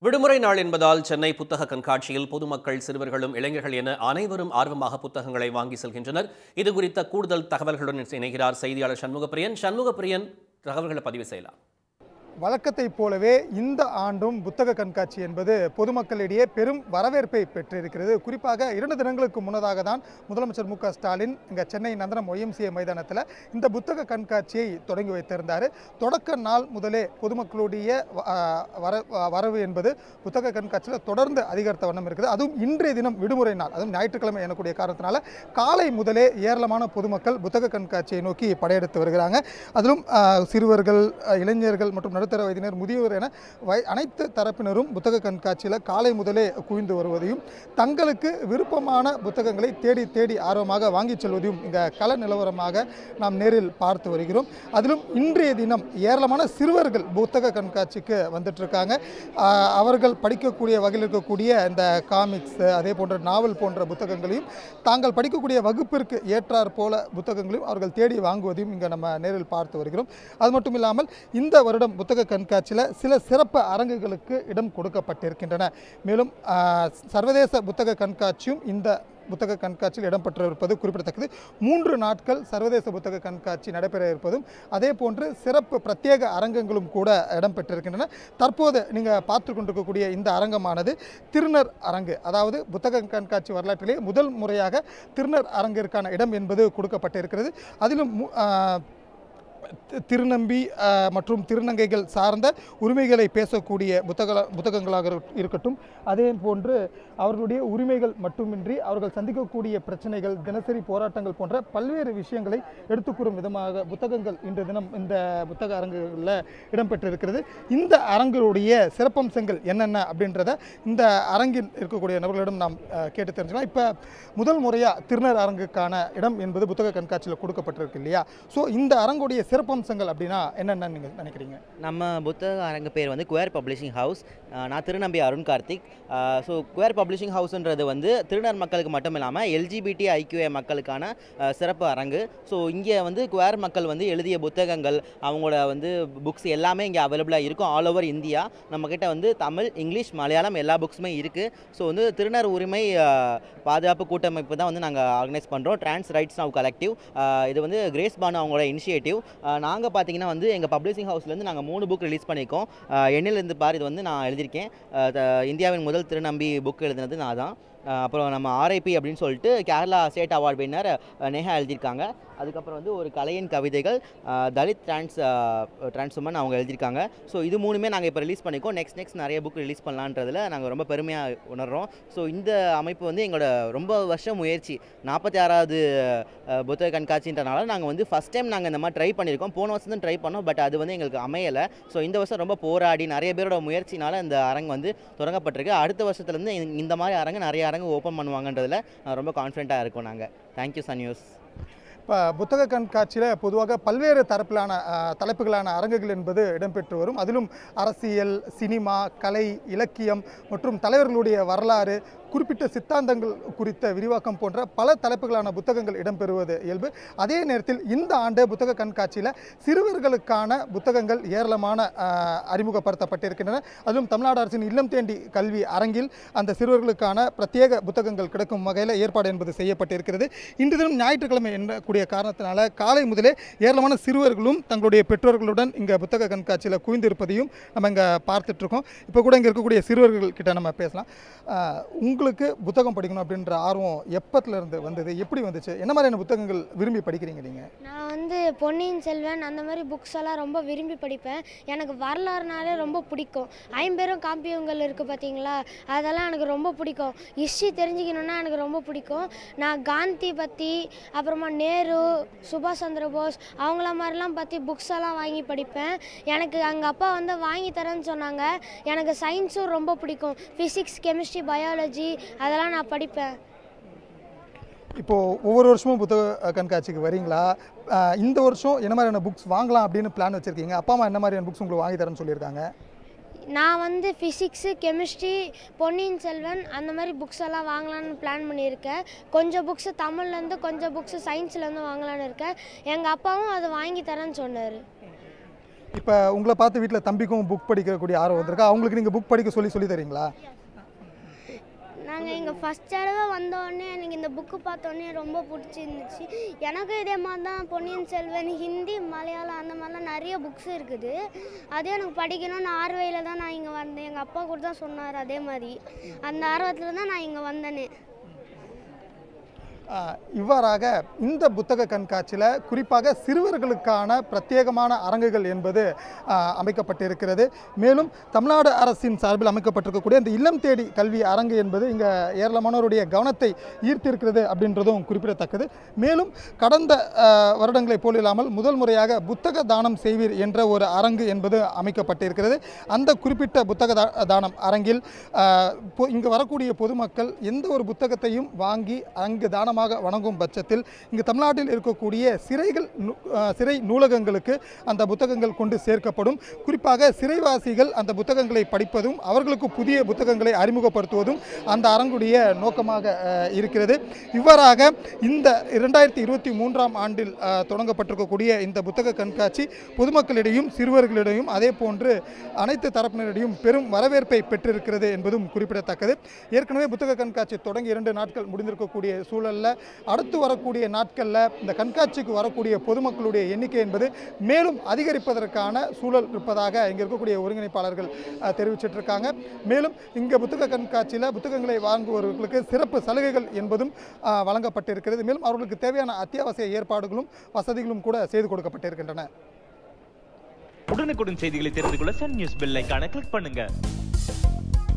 விடுமுறை நாள் என்பதால் சென்னை புத்தக கண்காட்சியில் பொதுமக்கள் சிறுவர்களும் இளைஞர்கள் என அனைவரும் ஆர்வமாக புத்தகங்களை வாங்கி செல்கின்றனர் இது குறித்த கூடுதல் தகவல்களுடன் இணைகிறார் செய்தியாளர் சண்முகப்பிரியன் சண்முகப்பிரியன் தகவல்களை பதிவு செய்யலாம் வழக்கத்தைப் போலவே இந்த ஆண்டும் புத்தக கண்காட்சி என்பது பொதுமக்களிடையே பெரும் வரவேற்பை பெற்றிருக்கிறது குறிப்பாக இரண்டு தினங்களுக்கு முன்னதாக தான் முதலமைச்சர் மு க ஸ்டாலின் இங்கே சென்னை நந்தனம் ஒய்எம்சிஏ மைதானத்தில் இந்த புத்தக கண்காட்சியை தொடங்கி வைத்திருந்தார் தொடக்க நாள் முதலே பொதுமக்களுடைய வ- ஆ, வர வரவு என்பது புத்தக கண்காட்சியில் தொடர்ந்து அதிகரித்த வண்ணம் இருக்குது அதுவும் இன்றைய தினம் விடுமுறை நாள் அதுவும் ஞாயிற்றுக்கிழமை எனக்கூடிய காரணத்தினால காலை முதலே ஏராளமான பொதுமக்கள் புத்தக கண்காட்சியை நோக்கி படையெடுத்து வருகிறாங்க அதிலும் ஆ, சிறுவர்கள் ஆ, இளைஞர்கள் மற்றும் நடுத்தர வயதினர் முதியோர் என வய அனைத்து தரப்பினரும் புத்தக கண்காட்சியில் காலை முதலே குவிந்து வருவதையும் தங்களுக்கு விருப்பமான புத்தகங்களை தேடி தேடி ஆர்வமாக வாங்கிச் செல்வதையும் இங்கே கள நிலவரமாக நாம் நேரில் பார்த்து வருகிறோம் அதிலும் இன்றைய தினம் ஏராளமான சிறுவர்கள் புத்தக கண்காட்சிக்கு வந்துட்டு இருக்காங்க ஆ, அவர்கள் படிக்கக்கூடிய வகையில் இருக்கக்கூடிய இந்த காமிக்ஸ் அதே போன்ற நாவல் போன்ற புத்தகங்களையும் தாங்கள் படிக்கக்கூடிய வகுப்பிற்கு ஏற்றாற் போல புத்தகங்களையும் அவர்கள் தேடி வாங்குவதையும் இங்கே நம்ம நேரில் பார்த்து வருகிறோம் அது மட்டும் இல்லாமல் இந்த வருடம் புத்தக கண்காட்சியில் சில சிறப்பு அரங்குகளுக்கு இடம் கொடுக்கப்பட்டிருக்கின்றன மேலும் ஆ, சர்வதேச புத்தக கண்காட்சியும் இந்த புத்தக கண்காட்சியில் இடம்பெற்றிருப்பது குறிப்பிடத்தக்கது மூன்று நாட்கள் சர்வதேச புத்தக கண்காட்சி நடைபெற இருப்பதும் அதே போன்று சிறப்பு பிரத்யேக அரங்கங்களும் கூட இடம்பெற்றிருக்கின்றன தற்போது நீங்கள் பார்த்து கொண்டிருக்கக்கூடிய இந்த அரங்கமானது திருநர் அரங்கு அதாவது புத்தக கண்காட்சி வரலாற்றிலே முதல் முறையாக திருநர் அரங்கிற்கான இடம் என்பது கொடுக்கப்பட்டிருக்கிறது அதிலும் மு- ஆ, தி- திருநம்பி அஹ், மற்றும் திருநங்கைகள் சார்ந்த உரிமைகளை பேசக்கூடிய புத்தக புத்தகங்களாக இருக்க- இருக்கட்டும் அதே போன்று அவர்களுடைய உரிமைகள் மட்டுமின்றி அவர்கள் சந்திக்கக்கூடிய பிரச்சனைகள் தினசரி போராட்டங்கள் போன்ற பல்வேறு விஷயங்களை எடுத்துக்கூறும் விதமாக புத்தகங்கள் இன்று தினம் இந்த புத்தக அரங்குகளில் இடம்பெற்றிருக்கிறது இந்த அரங்குடைய சிறப்பம்சங்கள் என்னென்ன அப்படின்றத இந்த அரங்கில் இருக்கக்கூடிய நபர்களிடம் நாம் அஹ், கேட்டு தெரிஞ்சுக்கலாம் இப்போ முதல் முறையாக திருநர் அரங்குக்கான இடம் என்பது புத்தக கண்காட்சியில் கொடுக்கப்பட்டிருக்கு இல்லையா ஸோ இந்த அரங்குடைய சிறப்பம்சங்கள் அப்படின்னா என்னென்ன நீங்கள் நினைக்கிறீங்க நம்ம புத்தக அரங்கு பேர் வந்து குவேர் பப்ளிஷிங் ஹவுஸ் அஹ் நான் திருநம்பி Arun Karthik so queer publishing ஹவுஸ்ன்றது வந்து திருநர் மக்களுக்கு மட்டும் இல்லாமல் எல்ஜிபிடி ஐக்யூஏ மக்களுக்கான அஹ், சிறப்பு அரங்கு ஸோ இங்கே வந்து குவேர் மக்கள் வந்து எழுதிய புத்தகங்கள் அவங்களோட வந்து புக்ஸ் எல்லாமே இங்கே அவைலபிளாக இருக்கும் ஆல் ஓவர் இந்தியா நம்மக்கிட்ட வந்து தமிழ் இங்கிலீஷ் மலையாளம் எல்லா புக்ஸுமே இருக்குது ஸோ வந்து திருநர் உரிமை அஹ், பாதுகாப்பு கூட்டமைப்பு தான் வந்து நாங்கள் ஆர்கனைஸ் பண்ணுறோம் ட்ரான்ஸ் ரைட்ஸ் நவ் கலெக்டிவ் இது வந்து கிரேஸ் பானு அவங்களோட இனிஷியேட்டிவ் நாங்கள் பார்த்தீங்கன்னா வந்து எங்கள் பப்ளிஷிங் ஹவுஸ்லேருந்து நாங்கள் மூணு புக் ரிலீஸ் பண்ணியிருக்கோம் அஹ், எண்ணிலிருந்து பார் இது வந்து நான் எழுதியிருக்கேன் அஹ், த- இந்தியாவின் முதல் திருநம்பி புக் எழுதினது நான் தான் அஹ், அப்புறம் நம்ம ஆர்ஐபி அப்படின்னு சொல்லிட்டு Kerala state award winner Neha எழுதியிருக்காங்க அதுக்கப்புறம் வந்து ஒரு கலையின் கவிதைகள் ah, Dalit trans trans woman அவங்க எழுதியிருக்காங்க ஸோ இது மூணுமே நாங்கள் இப்போ ரிலீஸ் பண்ணிக்கோம் நெக்ஸ்ட் நெக்ஸ்ட் நிறைய புக் ரிலீஸ் பண்ணலான்றதுல நாங்கள் ரொம்ப பெருமையாக உணர்றோம் ஸோ இந்த அமைப்பு வந்து எங்களோட ரொம்ப வருஷம் முயற்சி நாற்பத்தி ஆறாவது அஹ், புத்தக கண்காட்சின்றனால நாங்கள் வந்து ஃபஸ்ட் டைம் நாங்கள் இந்த மாதிரி ட்ரை பண்ணியிருக்கோம் போன வருஷம் தான் ட்ரை பண்ணோம் பட் அது வந்து எங்களுக்கு அமையலை ஸோ இந்த வருஷம் ரொம்ப போராடி நிறைய பேரோட முயற்சினால இந்த அரங்கு வந்து தொடங்கப்பட்டிருக்கு அடுத்த வருஷத்துலேருந்து இந்த மாதிரி அரங்கு நிறைய அரங்கு ஓப்பன் பண்ணுவாங்கன்றதுல நான் ரொம்ப கான்ஃபிடண்ட்டாக இருக்கோம் நாங்கள் தேங்க்யூ சன் நியூஸ் இப்போ புத்தக கண்காட்சியில் பொதுவாக பல்வேறு தரப்பிலான அஹ், தலைப்புகளான அரங்குகள் என்பது இடம்பெற்று வரும் அதிலும் அரசியல் சினிமா கலை இலக்கியம் மற்றும் தலைவர்களுடைய வரலாறு குறிப்பிட்ட சித்தாந்தங்கள் குறித்த விரிவாக்கம் போன்ற பல தலைப்புகளான புத்தகங்கள் இடம்பெறுவது இயல்பு அதே நேரத்தில் இந்த ஆண்டு புத்தக கண்காட்சியில் சிறுவர்களுக்கான புத்தகங்கள் ஏராளமான அஹ், அறிமுகப்படுத்தப்பட்டிருக்கின்றன அதிலும் தமிழ்நாடு அரசின் இல்லம் தேண்டி கல்வி அரங்கில் அந்த சிறுவர்களுக்கான பிரத்யேக புத்தகங்கள் கிடைக்கும் வகையில் ஏற்பாடு என்பது செய்யப்பட்டிருக்கிறது இன்று தினம் ஞாயிற்றுக்கிழமை எண்ணக்கூடிய காரணத்தினால காலை முதலே ஏராளமான சிறுவர்களும் தங்களுடைய பெற்றோர்களுடன் இங்கே புத்தக கண்காட்சியில் குவிந்திருப்பதையும் நம்ம இங்கே பார்த்துட்ருக்கோம் இப்போ கூட இங்கே இருக்கக்கூடிய சிறுவர்கள் கிட்ட நம்ம பேசலாம் ஆஹ், உங்களுக்கு புத்தகம் படிக்கணும் அப்படின்ற ஆர்வம் எப்பத்துல இருந்து வந்தது எப்படி வந்துச்சு என்ன மாதிரியான புத்தகங்கள் விரும்பி படிக்கிறீங்க நீங்கள் நான் வந்து பொன்னியின் செல்வன் அந்த மாதிரி புக்ஸ் எல்லாம் ரொம்ப விரும்பி படிப்பேன் எனக்கு வரலாறுனாலே ரொம்ப பிடிக்கும் ஐம்பெரும் காப்பியங்கள் இருக்குது பார்த்தீங்களா அதெல்லாம் எனக்கு ரொம்ப பிடிக்கும் ஹிஸ்ட்ரி தெரிஞ்சுக்கணுன்னா எனக்கு ரொம்ப பிடிக்கும் நான் காந்தி பற்றி அப்புறமா நேரு சுபாஷ் சந்திர போஸ் அவங்கள மாதிரிலாம் பற்றி புக்ஸ் எல்லாம் வாங்கி படிப்பேன் எனக்கு எங்கள் அப்பா வந்து வாங்கி தரேன்னு சொன்னாங்க எனக்கு சயின்ஸும் ரொம்ப பிடிக்கும் ஃபிசிக்ஸ் கெமிஸ்ட்ரி பயாலஜி அதெல்லாம் நான் படிப்பேன் இப்போது ஒவ்வொரு வருஷமும் புத்தக கண்காட்சிக்கு வரீங்களா ஆஹ், இந்த வருஷம் என்ன மாதிரியான புக்ஸ் வாங்கலாம் அப்படின்னு பிளான் வச்சுருக்கீங்க அப்பா அம்மா என்ன மாதிரியான புக்ஸ் உங்களுக்கு வாங்கி தரேன்னு சொல்லியிருக்காங்க நான் வந்து ஃபிசிக்ஸு கெமிஸ்ட்ரி பொன்னியின் செல்வன் அந்த மாதிரி புக்ஸ் எல்லாம் வாங்கலான்னு பிளான் பண்ணியிருக்கேன் கொஞ்சம் புக்ஸு தமிழ்லேருந்து கொஞ்சம் புக்ஸு சயின்ஸ்லேருந்து வாங்கலான்னு இருக்கேன் எங்கள் அப்பாவும் அதை வாங்கி தரேன்னு சொன்னார் இப்போ உங்களை பார்த்து வீட்டில் தம்பிக்கும் புக் படிக்கக்கூடிய ஆர்வம் வந்திருக்கா அவங்களுக்கு நீங்கள் புக் படிக்க சொல்லி சொல்லி தரீங்களா நாங்கள் இங்கே ஃபஸ்ட் தடவை வந்தோடனே எனக்கு இந்த புக்கு பார்த்தோன்னே ரொம்ப பிடிச்சிருந்துச்சு எனக்கும் இதே மாதிரி தான் பொன்னியின் செல்வன் ஹிந்தி மலையாளம் அந்த மாதிரிலாம் நிறைய புக்ஸ் இருக்குது அதே எனக்கு படிக்கணும்னு ஆர்வையில் தான் நான் இங்கே வந்தேன் எங்கள் அப்பா கூட தான் சொன்னார் அதே மாதிரி அந்த ஆர்வத்தில் தான் நான் இங்கே வந்தேனே ஆஹ் இவ்வாறாக இந்த புத்தக கண்காட்சியில் குறிப்பாக சிறுவர்களுக்கான பிரத்யேகமான அரங்குகள் என்பது ஆஹ் அமைக்கப்பட்டிருக்கிறது மேலும் தமிழ்நாடு அரசின் சார்பில் அமைக்கப்பட்டிருக்கக்கூடிய இந்த இல்லம் தேடி கல்வி அரங்கு என்பது இங்கே ஏராளமானோருடைய கவனத்தை ஈர்த்திருக்கிறது அப்படின்றதும் குறிப்பிடத்தக்கது மேலும் கடந்த ஆஹ் வருடங்களைப் போல் இல்லாமல் முதல் முறையாக புத்தக தானம் செய்வீர் என்ற ஒரு அரங்கு என்பது அமைக்கப்பட்டிருக்கிறது அந்த குறிப்பிட்ட புத்தக தா- தானம் அரங்கில் ஆஹ் பொ- இங்கு வரக்கூடிய பொதுமக்கள் எந்த ஒரு புத்தகத்தையும் வாங்கி அங்கு தானமாக வழங்கும் பட்சத்தில் இங்கு தமிழ்நாட்டில் இருக்கக்கூடிய சிறைகள் நூ- ஆஹ் சிறை நூலகங்களுக்கு அந்த புத்தகங்கள் கொண்டு சேர்க்கப்படும் குறிப்பாக சிறைவாசிகள் அந்த புத்தகங்களை படிப்பதும் அவர்களுக்கு புதிய புத்தகங்களை அறிமுகப்படுத்துவதும் அந்த அரங்குடைய நோக்கமாக ஆஹ் இருக்கிறது இவ்வாறாக இந்த இரண்டாயிரத்தி இருபத்தி மூன்றாம் ஆண்டில் ஆஹ் தொடங்கப்பட்டிருக்கக்கூடிய இந்த புத்தக கண்காட்சி பொதுமக்களிடையும் சிறுவர்களிடையும் அதே போன்று அனைத்து தரப்பினரிடையும் பெரும் வரவேற்பை பெற்றிருக்கிறது என்பதும் குறிப்பிடத்தக்கது ஏற்கனவே புத்தக கண்காட்சி தொடங்கி இரண்டு நாட்கள் முடிந்திருக்கக்கூடிய சூழலில் அடுத்து வரக்கூடிய நாட்களில் இந்த கண்காட்சிக்கு வரக்கூடிய பொதுமக்களுடைய எண்ணிக்கை என்பது மேலும் அதிகரிப்பதற்கான சூழல் இருப்பதாக இங்கே இருக்கக்கூடிய ஒருங்கிணைப்பாளர்கள் அஹ், தெரிவிச்சிட்டு இருக்காங்க மேலும் இங்கே புத்தக கண்காட்சியில் புத்தகங்களை வாங்குபவர்களுக்கு சிறப்பு சலுகைகள் என்பதும் அஹ், வழங்கப்பட்டிருக்கிறது மேலும் அவர்களுக்கு தேவையான அத்தியாவசிய ஏற்பாடுகளும் வசதிகளும் கூட செய்து கொடுக்கப்பட்டிருக்கின்றன உடனுக்குடன் செய்திகளை தெரிந்து கொள்ள சன் நியூஸ் பெல் ஐகானை கிளிக் பண்ணுங்க